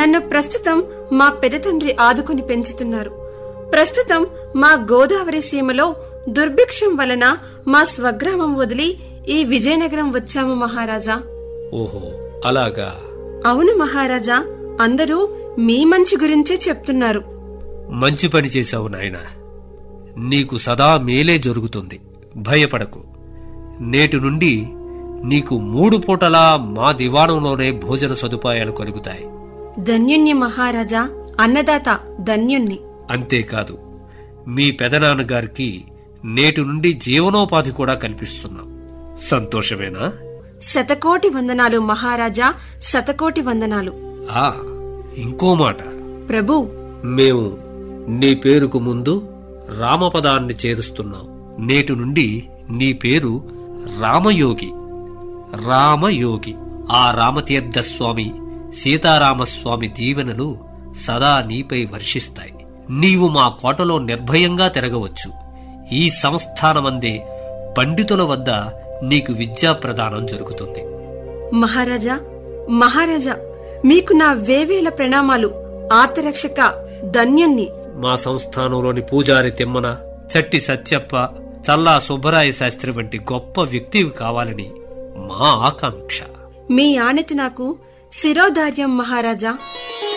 నన్ను ప్రస్తుతం మా పెదతండ్రి ఆదుకుని పెంచుతున్నారు ప్రస్తుతం మా గోదావరి సీమలో దుర్భిక్షం వలన మా స్వగ్రామం వదిలి ఈ విజయనగరం వచ్చాము మహారాజా ఓహో అలాగా అవును మహారాజా అందరూ మీ మంచి గురించే చెప్తున్నారు మంచి పని చేశావు నాయనా నీకు సదా మేలే జరుగుతుంది భయపడకు నేటి నుండి నీకు మూడు పూటలా మా దివాణంలోనే భోజన సదుపాయాలు కలుగుతాయి ధన్యుణ్ణి మహారాజా అన్నదాత ధన్యుణ్ణి అంతేకాదు మీ పెదనాన్నగారికి నేటి నుండి జీవనోపాధి కూడా కల్పిస్తున్నాం సంతోషమేనా శతకోటి వందనాలు మహారాజా శతకోటి వందనాలు ఆ ఇంకో మాట ప్రభు మేము నీ పేరుకు ముందు రామపదాన్ని చేరుస్తున్నాం నేటి నుండి నీ పేరు రామయోగి రామయోగి ఆ రామతీర్థ స్వామి సీతారామస్వామి దీవెనలు సదా నీపై వర్షిస్తాయి నీవు మా కోటలో నిర్భయంగా తిరగవచ్చు ఈ సంస్థానమందే పండితుల వద్ద నీకు విద్యా ప్రదానం జరుగుతుంది మహారాజా మహారాజా మీకు నా వేవేల ప్రణామాలు ఆర్తరక్షక ధన్యుణ్ణి మా సంస్థానంలోని పూజారి తిమ్మన చట్టి సత్యప్ప చల్లా సుబ్బరాయ శాస్త్రి వంటి గొప్ప వ్యక్తివి కావాలని మా ఆకాంక్ష మీ ఆనతి నాకు శిరోధార్యం మహారాజా